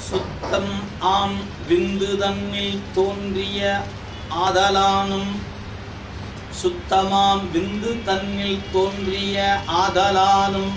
சுத்தம் ஆம் விந்து தன்னில் தோன்றிய ஆதலானும் சுத்தமாம் விந்து தன்னில் தோன்றிய ஆதலானும்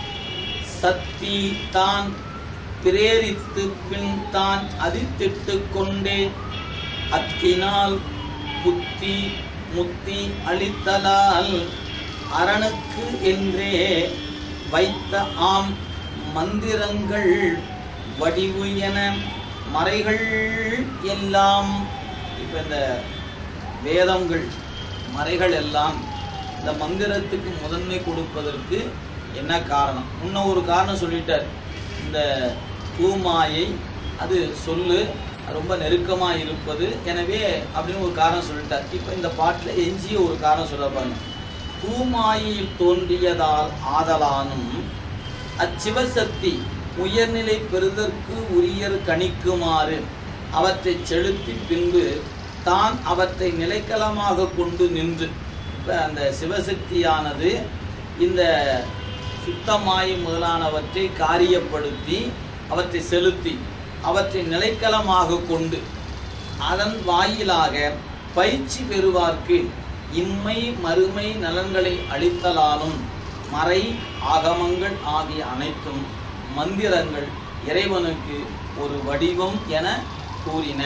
சக்தி தான் பிரேரித்து பின் தான் அதித்திட்டு கொண்டே அத்தினால் புத்தி முத்தி அளித்தலால் அரணுக்கு என்றே வைத்த ஆம் மந்திரங்கள் வடிவு என மறைகள் எல்லாம் இப்ப இந்த வேதங்கள் மறைகள் எல்லாம் இந்த மந்திரத்துக்கு முதன்மை கொடுப்பதற்கு என்ன காரணம் முன்ன ஒரு காரணம் சொல்லிட்டார் இந்த தூமாயை அது சொல்லு ரொம்ப நெருக்கமாக இருப்பது எனவே அப்படின்னு ஒரு காரணம் சொல்லிட்டார் இப்போ இந்த பாட்டில் எஞ்சிய ஒரு காரணம் சொல்ல பாருங்க தூமாயில் தோன்றியதால் ஆதலானும் அச்சிவசக்தி உயர்நிலை பெறுதற்கு உரியர் கணிக்குமாறு அவற்றை செலுத்தி பின்பு தான் அவற்றை நிலைக்களமாக கொண்டு நின்று இப்போ அந்த சிவசக்தியானது இந்த சுத்தமாய் முதலானவற்றை காரியப்படுத்தி அவற்றை செலுத்தி அவற்றை நிலைக்களமாக கொண்டு அதன் வாயிலாக பயிற்சி பெறுவார்க்கு இம்மை மறுமை நலன்களை அளித்தலானும் மறை ஆகமங்கள் ஆகிய அனைத்தும் மந்திரங்கள் இறைவனுக்கு ஒரு வடிவம் என கூறின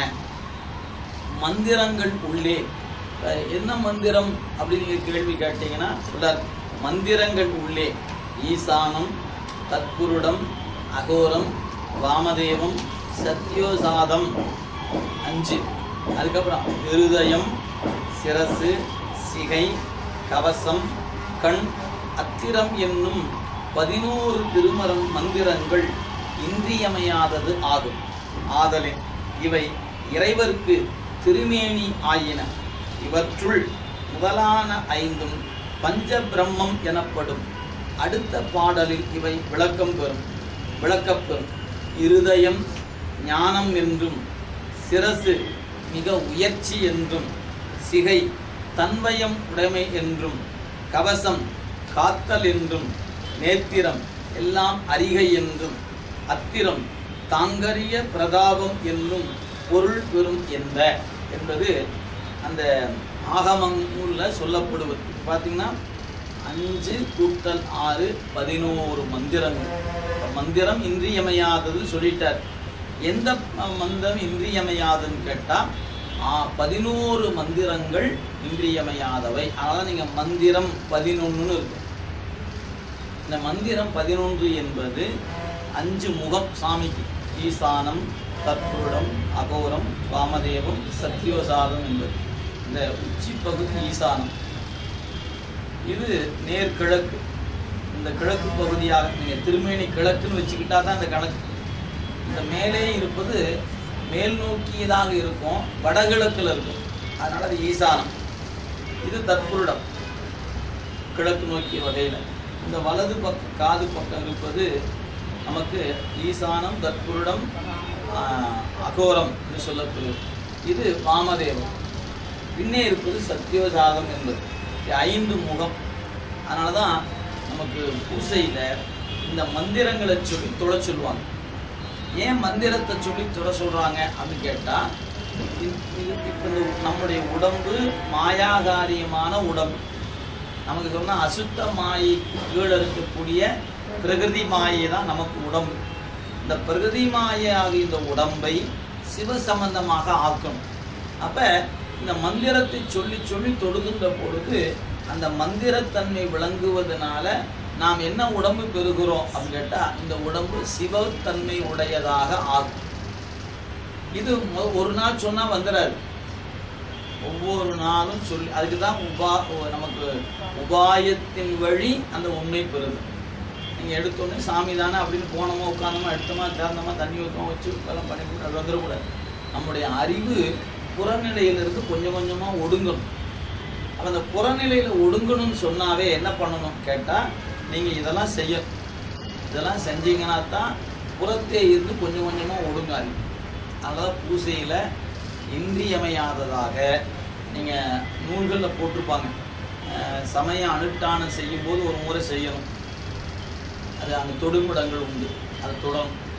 மந்திரங்கள் உள்ளே அஹ் என்ன மந்திரம் அப்படின்னு நீங்க கேள்வி கேட்டீங்கன்னா சொல்றார் மந்திரங்கள் உள்ளே ஈசானம் தத்புருடம் அகோரம் வாமதேவம் சத்யோசாதம் அஞ்சு அதுக்கப்புறம் இருதயம் சிரசு சிகை கவசம் கண் அத்திரம் என்னும் பதினோரு திருமரம் மந்திரங்கள் இன்றியமையாதது ஆகும் ஆதலின் இவை இறைவர்க்கு திருமேனி ஆயின இவற்றுள் முதலான ஐந்தும் பஞ்ச பிரம்மம் எனப்படும் அடுத்த பாடலில் இவை விளக்கம் பெறும் விளக்கப்பெறும் இருதயம் ஞானம் என்றும் சிரசு மிக உயர்ச்சி என்றும் சிகை தன்வயம் உடைமை என்றும் கவசம் காத்தல் என்றும் நேத்திரம் எல்லாம் அறிகை என்றும் அத்திரம் தாங்கரிய பிரதாபம் என்னும் பொருள் பெறும் என்ற என்பது அந்த ஆகமங்கள்ல சொல்லப்படுவது பார்த்தீங்கன்னா அஞ்சு கூட்டல் ஆறு பதினோரு மந்திரங்கள் இப்ப மந்திரம் இன்றியமையாதது சொல்லிட்டார் எந்த ம- மந்திரம் இன்றியமையாதுன்னு கேட்டா ஆ, பதினோரு மந்திரங்கள் இன்றியமையாதவை அதனால நீங்க மந்திரம் பதினொன்றுன்னு இருக்கு இந்த மந்திரம் பதினொன்று என்பது அஞ்சு முகம் சாமிக்கு ஈசானம் தற்புருடம் அகோரம் வாமதேவம் சத்யோசாதம் என்பது இந்த உச்சி பகுதி ஈசானம் இது நேர்கிழக்கு இந்த கிழக்கு பகுதியாக நீங்கள் திருமேனி கிழக்குன்னு வச்சுக்கிட்டா தான் இந்த கணக்கு இந்த மேலே இருப்பது மேல் நோக்கியதாக இருக்கும் வடகிழக்கில் இருக்கும் அதனால அது ஈசானம் இது தற்புருடம் கிழக்கு நோக்கிய வகையில் இந்த வலது பக்க காது பக்கம் இருப்பது நமக்கு ஈசானம் தற்புருடம் ஆஹ், அகோரம் என்று சொல்லப்படுது இது வாமதேவம் பின்னே இருப்பது சத்யோஜாதம் என்பது இது ஐந்து முகம் அதனால தான் நமக்கு பூசையில் இந்த மந்திரங்களை சொல்லி தொட சொல்லுவாங்க ஏன் மந்திரத்தை சொல்லி தொட சொல்றாங்க அப்படின்னு கேட்டா இந்த- இது- இப்ப இந்த நம்முடைய உடம்பு மாயாகாரியமான உடம்பு நமக்கு சொன்னா அசுத்த மாயைக்கு கீழே இருக்கக்கூடிய பிரகிருதி மாயை தான் நமக்கு உடம்பு இந்த பிரகிருதி மாயாகிய இந்த உடம்பை சிவ சம்பந்தமாக ஆக்கணும் அப்ப இந்த மந்திரத்தை சொல்லி சொல்லி தொடுகின்ற பொழுது அந்த மந்திரத்தன்மை விளங்குவதனால நாம் என்ன உடம்பு பெறுகிறோம் அப்படின்னு கேட்டா இந்த உடம்பு சிவத்தன்மை உடையதாக ஆகும் இது மொ- ஒரு நாள் சொன்னா வந்துடாது ஒவ்வொரு நாளும் சொல்லி அதுக்கு தான் உபா உ- நமக்கு உபாயத்தின் வழி அந்த உண்மை பெறுது நீங்கள் எடுத்தோடனே சாமி தானே அப்படின்னு போனோமா உட்காந்தோமா எடுத்தோமா திறந்தோமா தண்ணி ஊற்றமா வச்சு எல்லாம் பண்ணி கொடுத்து அது வந்துடக்கூடாது நம்முடைய அறிவு புறநிலையிலிருந்து கொஞ்சம் கொஞ்சமாக ஒடுங்கணும் அப்போ அந்த புறநிலையில் ஒடுங்கணும்னு சொன்னாவே என்ன பண்ணணும் கேட்டால் நீங்கள் இதெல்லாம் செய்யணும் இதெல்லாம் செஞ்சீங்கன்னா தான் புறத்தே இருந்து கொஞ்சம் கொஞ்சமாக ஒடுங்காது அதனால் பூசையில் இன்றியமையாததாக நீங்கள் நூல்களில் போட்டிருப்பாங்க அஹ், சமய அனுஷ்டானம் செய்யும்போது ஒரு முறை செய்யணும் அது அங்கே தொடுமிடங்கள் உண்டு அதை தொடரும்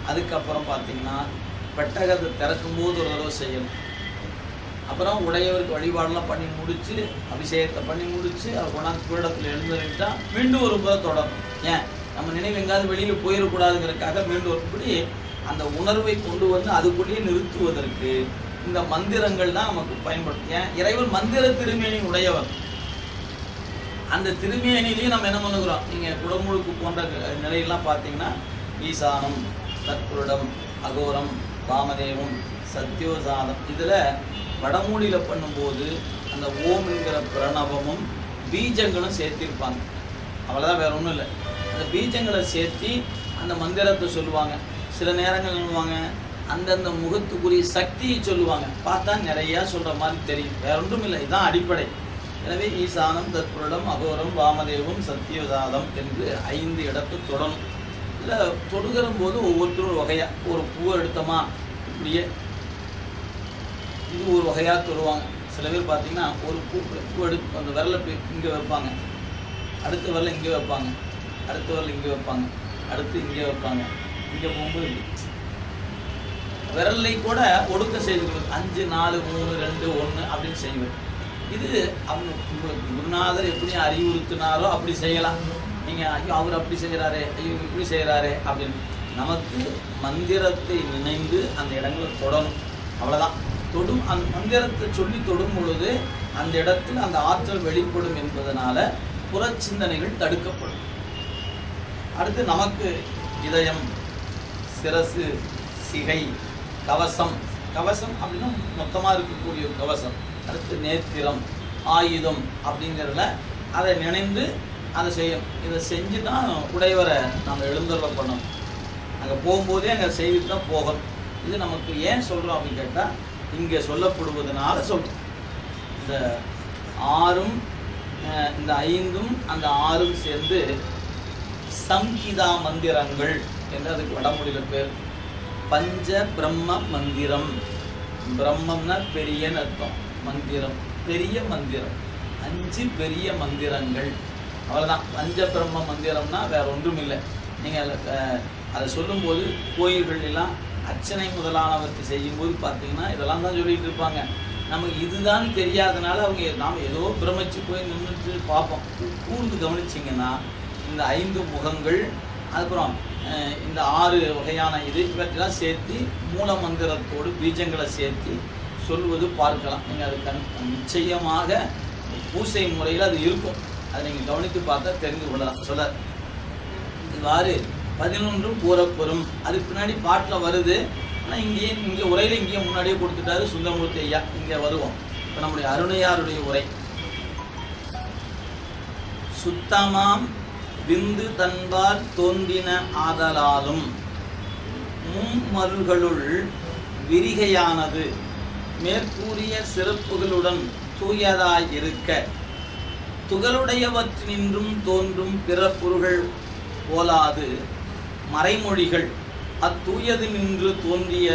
அதுக்கப்புறம் பார்த்தீங்கன்னா பெட்டகத்தை திறக்கும் போது ஒரு தடவை செய்யணும் அப்புறம் உடையவருக்கு வழிபாடெல்லாம் பண்ணி முடிச்சு அபிஷேகத்தை பண்ணி முடிச்சு அவர் கொண்டாந்து பீடத்தில் எழுந்துட்டா மீண்டும் ஒரு முறை தொடரும் ஏன் நம்ம நினைவு எங்காவது வெளியில் போயிடக்கூடாதுங்கிறதுக்காக மீண்டும் ஒரு இப்படி அந்த உணர்வை கொண்டு வந்து அதுக்குள்ளேயே நிறுத்துவதற்கு இந்த மந்திரங்கள் தான் நமக்கு பயன்படும் ஏன் இறைவன் மந்திர திருமேனி உடையவர் அந்த திருமேனிலையும் நம்ம என்ன பண்ணுகிறோம் நீங்கள் குடமுழுக்கு போன்ற க- நிலையெல்லாம் பார்த்தீங்கன்னா ஈசானம் தற்புருடம் அகோரம் வாமதேவம் சத்யோசாதம் இதில் வடமொழியில் பண்ணும்போது அந்த ஓம் என்கிற பிரணவமும் பீஜங்களும் சேர்த்திருப்பாங்க அவ்வளோதான் வேற ஒன்றும் இல்லை அந்த பீஜங்களை சேர்த்தி அந்த மந்திரத்தை சொல்லுவாங்க சில நேரங்கள் சொல்லுவாங்க அந்தந்த முகத்துக்குரிய சக்தியை சொல்லுவாங்க பார்த்தா நிறையா சொல்கிற மாதிரி தெரியும் வேற ஒன்றும் இல்லை இதுதான் அடிப்படை எனவே ஈசானம் தற்புருடம் அகோரம் வாமதேவம் சத்தியதாதம் என்று ஐந்து இடத்து தொடரும் இதில் தொடுகிற போது ஒவ்வொருத்தரும் ஒரு வகையா ஒரு பூவை எடுத்தோமா இப்படியே இது ஒரு வகையாக தொடுவாங்க சில பேர் பார்த்தீங்கன்னா ஒரு பூ பூ எடுத்து அந்த விரலை இங்கே வைப்பாங்க அடுத்த விரல இங்கே வைப்பாங்க அடுத்த விரல் இங்கே வைப்பாங்க அடுத்து இங்கே வைப்பாங்க இங்கே போகும்போது இப்படி விரலை கூட ஒடுக்க செய்து கொடுக்கும் அஞ்சு நாலு மூணு ரெண்டு ஒன்று அப்படின்னு செய்வது இது அவங்க உங்களுக்கு குருநாதர் எப்படி அறிவுறுத்தினாரோ அப்படி செய்யலாம் நீங்கள் ஐயோ அவர் அப்படி செய்கிறாரே ஐயோ இப்படி செய்கிறாரே அப்படின்னு நமக்கு மந்திரத்தை நினைந்து அந்த இடங்களை தொடரும் அவ்வளவுதான் தொடும் அந்த மந்திரத்தை சொல்லி தொடும் பொழுது அந்த இடத்தில் அந்த ஆற்றல் வெளிப்படும் என்பதனால புறச்சிந்தனைகள் தடுக்கப்படும் அடுத்து நமக்கு இதயம் சிரசு சிகை கவசம் கவசம் அப்படின்னா மொத்தமாக இருக்கக்கூடிய ஒரு கவசம் அடுத்து நேத்திரம் ஆயுதம் அப்படிங்கிறதுல அதை நினைந்து அதை செய்யணும் இதை செஞ்சு தான் உடையவரை நம்ம எழுந்தருள பண்ணணும் அங்கே போகும்போதே அங்கே செய்துட்டு தான் போகணும் இது நமக்கு ஏன் சொல்கிறோம் அப்படின்னு கேட்டால் இங்கே சொல்லப்படுவதனால சொல்கிறோம் இந்த ஆறும் அஹ், இந்த ஐந்தும் அந்த ஆறும் சேர்ந்து சம்ஹிதா மந்திரங்கள் என்று அதுக்கு வடமொழியில் பேர் பஞ்ச பிரம்ம மந்திரம் பிரம்மம்னா பெரியன்னு அர்த்தம் மந்திரம் பெரிய மந்திரம் அஞ்சு பெரிய மந்திரங்கள் அவ்வளவுதான் பஞ்ச பிரம்ம மந்திரம்னா வேற ஒன்றும் இல்லை நீங்கள் அதை சொல்லும்போது கோயில்கள் எல்லாம் அர்ச்சனை முதலானவற்றை செய்யும்போது பார்த்தீங்கன்னா இதெல்லாம் தான் சொல்லிட்டு இருப்பாங்க நமக்கு இதுதான் தெரியாதனால அவங்க நாம் ஏதோ பிரமிச்சு போய் நின்றுட்டு பார்ப்போம் கூ- கூர்ந்து கவனிச்சிங்கன்னா இந்த ஐந்து முகங்கள் அதுக்கப்புறம் அஹ், இந்த ஆறு வகையான இது இவற்றெல்லாம் சேர்த்து மூல மந்திரத்தோடு பீஜங்களை சேர்த்து சொல்வது பார்க்கலாம் நீங்கள் அது கண் நிச்சயமாக பூசை முறையில் அது இருக்கும் அதை நீங்கள் கவனித்து பார்த்தா தெரிந்து கொள்ளலாம் சொல்ல இவ்வாறு பதினொன்றும் கூறப்பெறும் அதுக்கு பின்னாடி பாட்டில் வருது ஆனால் இங்கேயே இங்கே உரையில் இங்கேயே முன்னாடியே கொடுத்துட்டாரு சுந்தரமூர்த்தி ஐயா இங்கே வருவோம் இப்போ நம்முடைய அருணையாருடைய உரை சுத்தமாம் விந்து தன்பால் தோன்றின ஆதலாலும் மும்மருள்களுள் விரிகையானது மேற்கூறிய சிறப்புகளுடன் தூயதாய் இருக்க துகளுடையவற்றினின்றும் தோன்றும் பிற பொருள்கள் போலாது மறைமொழிகள் அத்தூயது நின்று தோன்றிய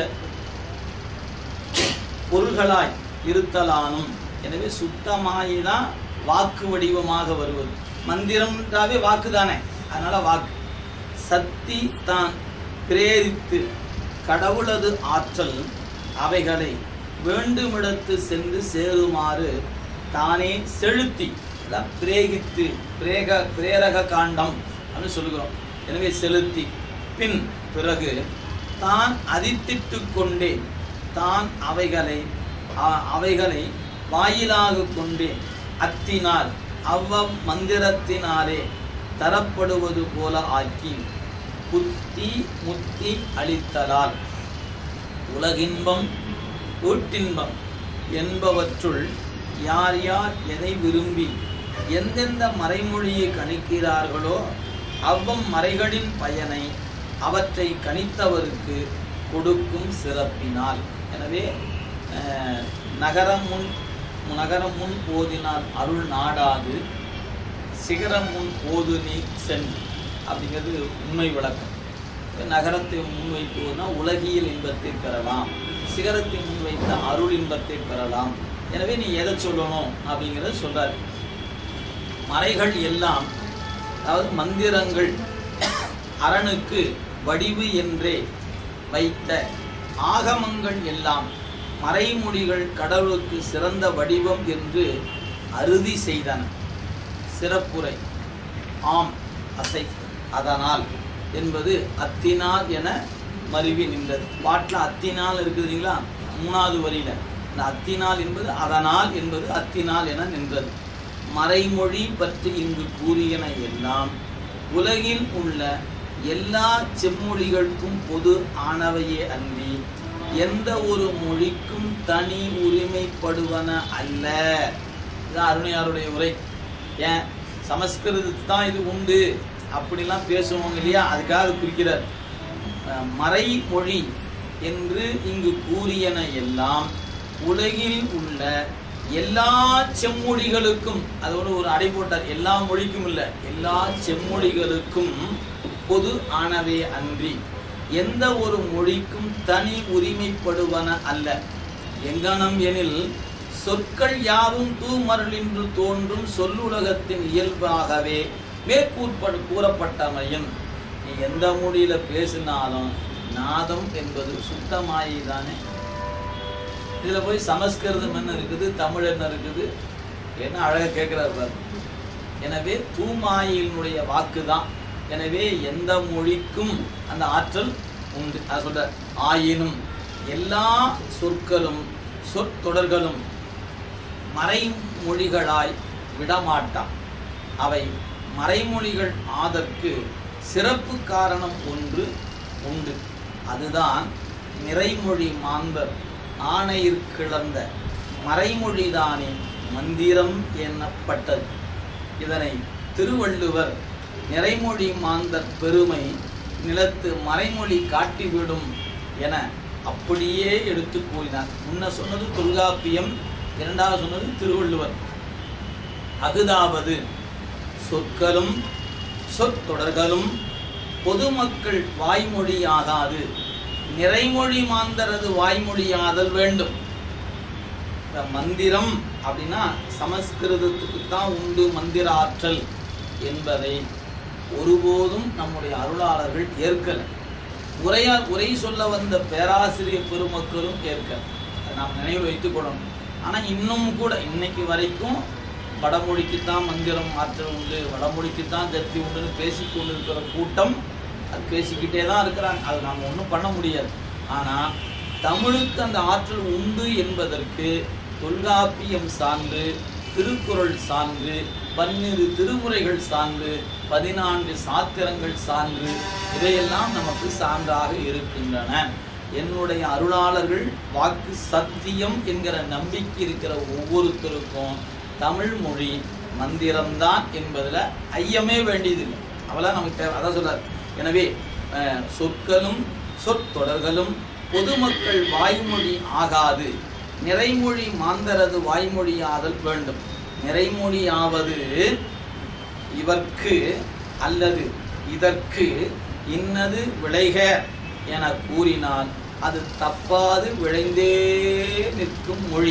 பொருள்களாய் இருத்தலானும் எனவே சுத்தமாயிதான் வாக்கு வடிவமாக வருவது மந்திரம்ன்றாவே வாக்கு தானே அதனால வாக்கு சக்தி தான் பிரேரித்து கடவுளது ஆற்றல் அவைகளை வேண்டுமிடத்து சென்று சேருமாறு தானே செலுத்தி அதான் பிரேகித்து பிரேக பிரேரக காண்டம் அப்படின்னு சொல்லுகிறோம் எனவே செலுத்தி பின் பிறகு தான் அதித்திட்டு கொண்டே தான் அவைகளை அ- அவைகளை வாயிலாக கொண்டே அத்தினால் அவ்வவ் மந்திரத்தினாலே தரப்படுவது போல ஆக்கி புத்தி முத்தி அளித்தலால் உலகின்பம் வீட்டின்பம் என்பவற்றுள் யார் யார் எதை விரும்பி எந்தெந்த மறைமொழியை கணிக்கிறார்களோ அவ்வம் மறைகளின் பயனை அவற்றை கணித்தவருக்கு கொடுக்கும் சிறப்பினால் எனவே அஹ், நகரம் முன் நகரம் முன் ஓதினால் அருள் நாடாது சிகரம் முன் ஓது நீ சென் அப்படிங்கிறது உண்மை விளக்கம் நகரத்தை முன்வைக்குவதுனா உலகியல் இன்பத்தை பெறலாம் சிகரத்தை முன்வைத்த அருள் இன்பத்தை பெறலாம் எனவே நீ எதை சொல்லணும் அப்படிங்கிறத சொல்றாரு மறைகள் எல்லாம் அதாவது மந்திரங்கள் அரணுக்கு வடிவு என்றே வைத்த ஆகமங்கள் எல்லாம் மறைமொழிகள் கடவுளுக்கு சிறந்த வடிவம் என்று அறுதி செய்தன சிறப்புரை ஆம் அசை அதனால் என்பது அத்தினால் என மருவி நின்றது பாட்டில் அத்தினால் இருக்குது இல்லைங்களா மூணாவது வரியில இந்த அத்தினால் என்பது அதனால் என்பது அத்தினால் என நின்றது மறைமொழி பற்றி இங்கு கூறியன எல்லாம் உலகில் உள்ள எல்லா செம்மொழிகளுக்கும் பொது ஆனவையே அன்றி எந்த ஒரு மொழிக்கும் தனி உரிமைப்படுவன அல்ல இது அருணையாருடைய உரை ஏன் சமஸ்கிருதத்துக்கு தான் இது உண்டு அப்படிலாம் பேசுவாங்க இல்லையா அதுக்காக அது குறிக்கிறார் அஹ் மறைமொழி என்று இங்கு கூறியன எல்லாம் உலகில் உள்ள எல்லா செம்மொழிகளுக்கும் அதோட ஒரு அடை போட்டார் எல்லா மொழிக்கும் இல்ல எல்லா செம்மொழிகளுக்கும் பொது ஆனவே அன்றி எந்த ஒரு மொழிக்கும் தனி உரிமைப்படுவன அல்ல எங்கனம் எனில் சொற்கள் யாவும் தூமருளின்று தோன்றும் சொல்லுலகத்தின் இயல்பாகவே மேற்கூற்படு கூறப்பட்டமையும் நீ எந்த மொழியில பேசினாலும் நாதம் என்பது சுத்தமாயி தானே இதுல போய் சமஸ்கிருதம் என்ன இருக்குது தமிழ் என்ன இருக்குது என்ன அழகா கேட்கிறார் பாரு எனவே தூமாயினுடைய வாக்கு தான் எனவே எந்த மொழிக்கும் அந்த ஆற்றல் உண்டு அது சொல்ற ஆயினும் எல்லா சொற்களும் சொற்றொடர்களும் மறைமொழிகளாய் விடமாட்டான் அவை மறைமொழிகள் ஆதற்கு சிறப்பு காரணம் ஒன்று உண்டு அதுதான் நிறைமொழி மாந்தர் ஆணையிற் கிளர்ந்த மறைமொழிதானே மந்திரம் எனப்பட்டது இதனை திருவள்ளுவர் நிறைமொழி மாந்தர் பெருமை நிலத்து மறைமொழி காட்டிவிடும் என அப்படியே எடுத்து கூறினார் முன்ன சொன்னது தொல்காப்பியம் இரண்டாவது சொன்னது திருவள்ளுவர் அகுதாவது சொற்களும் சொற்றொடர்களும் பொதுமக்கள் வாய்மொழியாகாது நிறைமொழி மாந்தரது வாய்மொழியாதல் வேண்டும் இந்த மந்திரம் அப்படின்னா சமஸ்கிருதத்துக்கு தான் உண்டு மந்திர ஆற்றல் என்பதை ஒருபோதும் நம்முடைய அருளாளர்கள் ஏற்கல உரையா உரை சொல்ல வந்த பேராசிரியர் பெருமக்களும் ஏற்கல அதை நாம் நினைவில் வைத்துக் கொள்ளணும் ஆனா இன்னும் கூட இன்னைக்கு வரைக்கும் வடமொழிக்கு தான் மந்திரம் ஆற்றல் உண்டு வடமொழிக்கு தான் ஜத்தி உண்டுன்னு பேசிக் கொண்டிருக்கிற கூட்டம் அது பேசிக்கிட்டே தான் இருக்கிறாங்க அது நாம் ஒன்றும் பண்ண முடியாது ஆனால் தமிழுக்கு அந்த ஆற்றல் உண்டு என்பதற்கு தொல்காப்பியம் சான்று திருக்குறள் சான்று பன்னிரு திருமுறைகள் சான்று பதினான்கு சாத்திரங்கள் சான்று இவையெல்லாம் நமக்கு சான்றாக இருக்கின்றன என்னுடைய அருளாளர்கள் வாக்கு சத்தியம் என்கிற நம்பிக்கை இருக்கிற ஒவ்வொருத்தருக்கும் தமிழ் மொழி மந்திரம்தான் என்பதில் ஐயமே வேண்டியதில்லை அவெல்லாம் நமக்கு தேவை அதான் சொல்றார் எனவே அஹ், சொற்களும் சொற்றொடர்களும் பொதுமக்கள் வாய்மொழி ஆகாது நிறைமொழி மாந்தரது வாய்மொழியாதல் வேண்டும் நிறைமொழியாவது இவர்க்கு அல்லது இதற்கு இன்னது விளைக என கூறினால் அது தப்பாது விளைந்தே நிற்கும் மொழி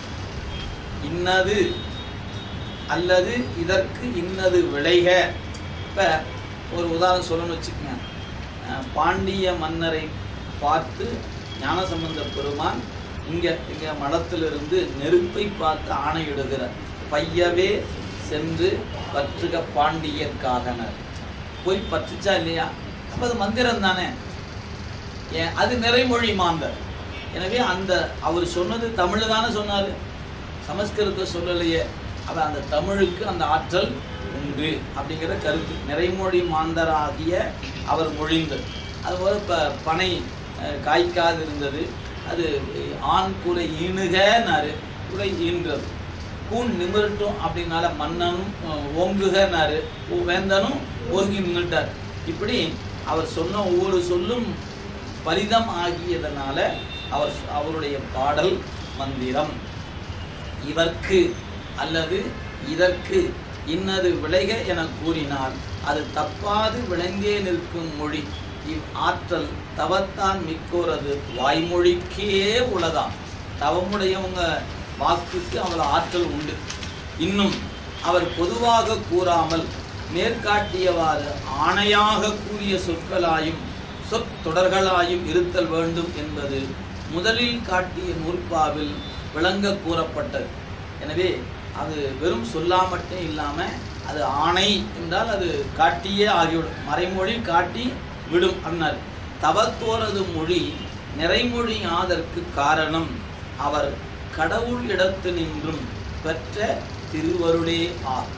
இன்னது அல்லது இதற்கு இன்னது விளைக இப்போ ஒரு உதாரணம் சொல்லணும்னு வச்சுக்கோங்க அஹ் பாண்டிய மன்னரை பார்த்து ஞானசம்பந்த பெருமான் இங்க இங்க மடத்திலிருந்து நெருப்பை பார்த்து ஆணையிடுகிறார் பையவே சென்று பற்றுக பாண்டியர்க்காகனர் போய் பற்றுச்சா இல்லையா அப்ப அது மந்திரம் தானே ஏன் அது நிறைமொழி மாந்தர் எனவே அந்த அவர் சொன்னது தமிழ் தானே சொன்னாரு சமஸ்கிருதத்தை சொல்லலையே அப்ப அந்த தமிழுக்கு அந்த ஆற்றல் உண்டு அப்படிங்கிற கருத்து நிறைமொழி மாந்தராகிய அவர் மொழிந்தது அதுபோல இப்போ பனை அஹ், காய்க்காது இருந்தது அது ஆண் குலை ஈணுகனாரு குலை ஈன்றது கூன் நிமிரட்டும் அப்படின்னால மன்னனும் அஹ், ஓங்குகனாரு ஓ- வேந்தனும் ஓங்கி நின்றுட்டார் இப்படி அவர் சொன்ன ஒவ்வொரு சொல்லும் பலிதம் ஆகியதனால அவர் அவருடைய பாடல் மந்திரம் இவர்க்கு அல்லது இதற்கு இன்னது விளைக என கூறினால் அது தப்பாது விளைந்தே நிற்கும் மொழி இவ் ஆற்றல் தவத்தான் மிக்கோரது வாய்மொழிக்கே உளதாம் தவமுடையவங்க வாக்குக்கு அவ்வளவு ஆற்றல் உண்டு இன்னும் அவர் பொதுவாக கூறாமல் மேற்காட்டியவாறு ஆணையாக கூறிய சொற்களாயும் சொற்றொடர்களாயும் இருத்தல் வேண்டும் என்பது முதலில் காட்டிய நூற்பாவில் விளங்க கூறப்பட்டது எனவே அது வெறும் சொல்லாமட்டே இல்லாம அது ஆணை என்றால் அது காட்டியே ஆகிவிடும் மறைமொழி காட்டி விடும் அப்படின்னாரு தவத்தோரது மொழி நிறைமொழி ஆதற்கு காரணம் அவர் கடவுள் இடத்து நின்றும் பெற்ற திருவருளே ஆகும்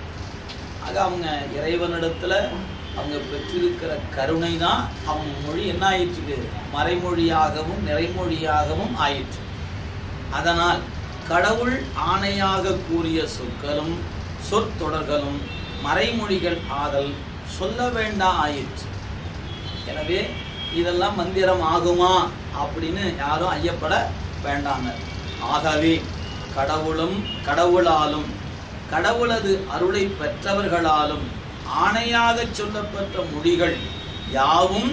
ஆக அவங்க இறைவனிடத்துல அவங்க பெற்றிருக்கிற கருணை தான் அவங்க மொழி என்ன ஆயிற்று மறைமொழியாகவும் நிறைமொழியாகவும் ஆயிற்று அதனால் கடவுள் ஆணையாக கூறிய சொற்களும் சொற்றொடர்களும் மறைமொழிகள் ஆதல் சொல்ல வேண்டா ஆயிற்று எனவே இதெல்லாம் மந்திரம் ஆகுமா அப்படின்னு யாரும் ஐயப்பட வேண்டாங்க ஆகவே கடவுளும் கடவுளாலும் கடவுளது அருளை பெற்றவர்களாலும் ஆணையாகச் சொல்லப்பட்ட மொழிகள் யாவும்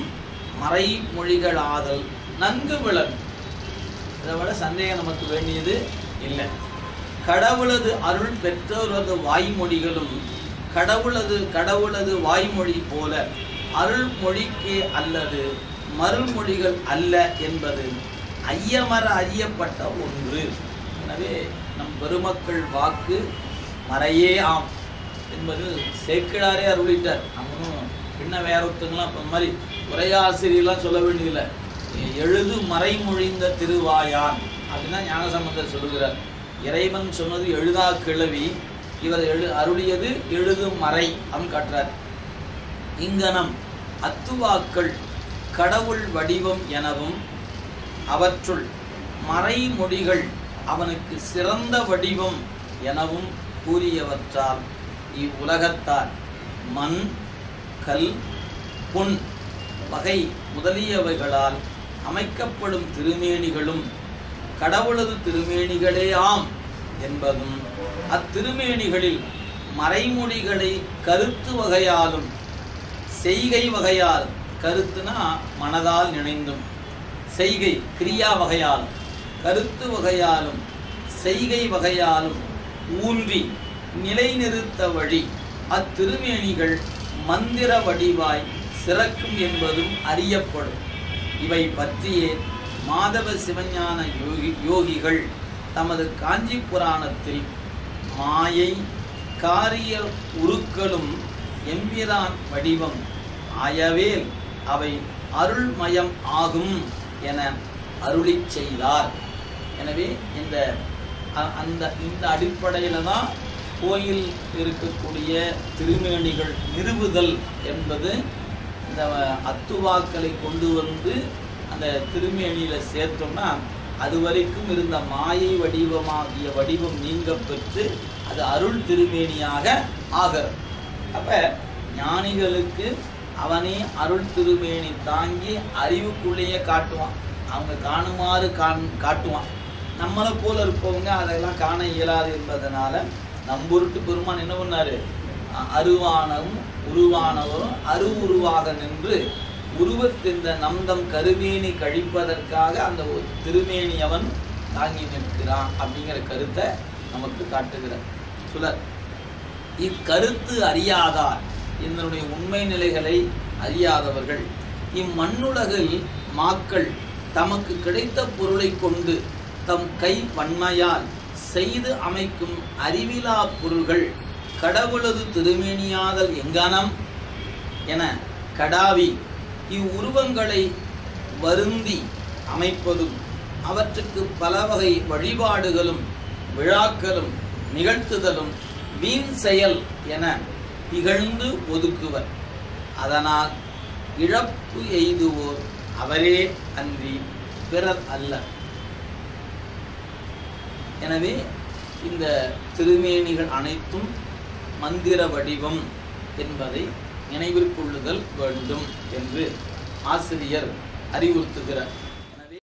மறைமொழிகளாதல் நன்கு விளங்கும் இதை விட சந்தேகம் நமக்கு வேண்டியது இல்லை கடவுளது அருள் பெற்றோரது வாய்மொழிகளும் கடவுளது கடவுளது வாய்மொழி போல அருள்மொழிக்கே அல்லது மறுமொழிகள் அல்ல என்பது ஐயமர அறியப்பட்ட ஒன்று எனவே நம் பெருமக்கள் வாக்கு மறையே ஆம் என்பது சேக்கிழாரே அருளிட்டார் நம்மளும் பின்ன வேற ஒருத்தங்களாம் இப்போ இந்த மாதிரி உரையாசிரியெல்லாம் சொல்ல வேண்டியதில்லை எழுது மறைமொழிந்த திருவாயான் அப்படின்னா ஞானசம்பந்தர் சொல்லுகிறார் இறைவன் சொன்னது எழுதா கிழவி இவர் எழு அருளியது எழுது மறை அப்படின்னு காட்டுறார் இங்கனம் அத்துவாக்கள் கடவுள் வடிவம் எனவும் அவற்றுள் மறைமொழிகள் அவனுக்கு சிறந்த வடிவம் எனவும் கூறியவற்றால் இவ்வுலகத்தார் மண் கல் பொன் வகை முதலியவைகளால் அமைக்கப்படும் திருமேனிகளும் கடவுளது திருமேனிகளே ஆம் என்பதும் அத்திருமேனிகளில் மறைமொழிகளை கருத்து வகையாலும் செய்கை வகையால் கருத்துனா மனதால் நினைந்தும் செய்கை கிரியா வகையாலும் கருத்து வகையாலும் செய்கை வகையாலும் ஊன்றி நிலைநிறுத்த வழி அத்திருமேனிகள் மந்திர வடிவாய் சிறக்கும் என்பதும் அறியப்படும் இவை பற்றியே மாதவ சிவஞான யோகி யோகிகள் தமது காஞ்சி புராணத்தில் மாயை காரிய உருக்களும் எம்பிரான் வடிவம் ஆயவேல் அவை அருள்மயம் ஆகும் என அருளிச் செய்தார் எனவே இந்த அ- அந்த இந்த அடிப்படையில் தான் கோயில் இருக்கக்கூடிய திருமேனிகள் நிறுவுதல் என்பது இந்த அத்துவாக்களை கொண்டு வந்து அந்த திருமேனியில சேர்த்தோம்னா அது வரைக்கும் இருந்த மாயை வடிவமாகிய வடிவம் நீங்க பெற்று அது அருள் திருமேனியாக ஆகிறது அப்ப ஞானிகளுக்கு அவனே அருள் திருமேனி தாங்கி அறிவுக்குள்ளேயே காட்டுவான் அவங்க காணுமாறு காண் காட்டுவான் நம்மளை போல இருப்பவங்க அதெல்லாம் காண இயலாது என்பதனால நம்பொருட்டு பெருமான் என்ன பண்ணாரு அ- அருவானவும் உருவானவரும் அருவுருவாக நின்று உருவத்திந்த நம்தம் கருமேனி கழிப்பதற்காக அந்த ஒரு திருமேனி அவன் தாங்கி நிற்கிறான் அப்படிங்கிற கருத்தை நமக்கு காட்டுகிறார் சுலர் இக்கருத்து அறியாதார் இதனுடைய உண்மை நிலைகளை அறியாதவர்கள் இம்மண்ணுலகில் மாக்கள் தமக்கு கிடைத்த பொருளை கொண்டு தம் கை வன்மையால் செய்து அமைக்கும் அறிவிலா பொருள்கள் கடவுளது திருமேனியாதல் எங்கனம் என கடாவி இவ்வுருவங்களை வருந்தி அமைப்பதும் அவற்றுக்கு பல வகை வழிபாடுகளும் விழாக்களும் நிகழ்த்துதலும் வீண் செயல் என இகழ்ந்து ஒதுக்குவர் அதனால் இழப்பு எய்துவோர் அவரே அன்றி பிறர் அல்ல எனவே இந்த திருமேனிகள் அனைத்தும் மந்திர வடிவம் என்பதை நினைவில் கொள்ளுதல் வேண்டும் என்று ஆசிரியர் அறிவுறுத்துகிறார்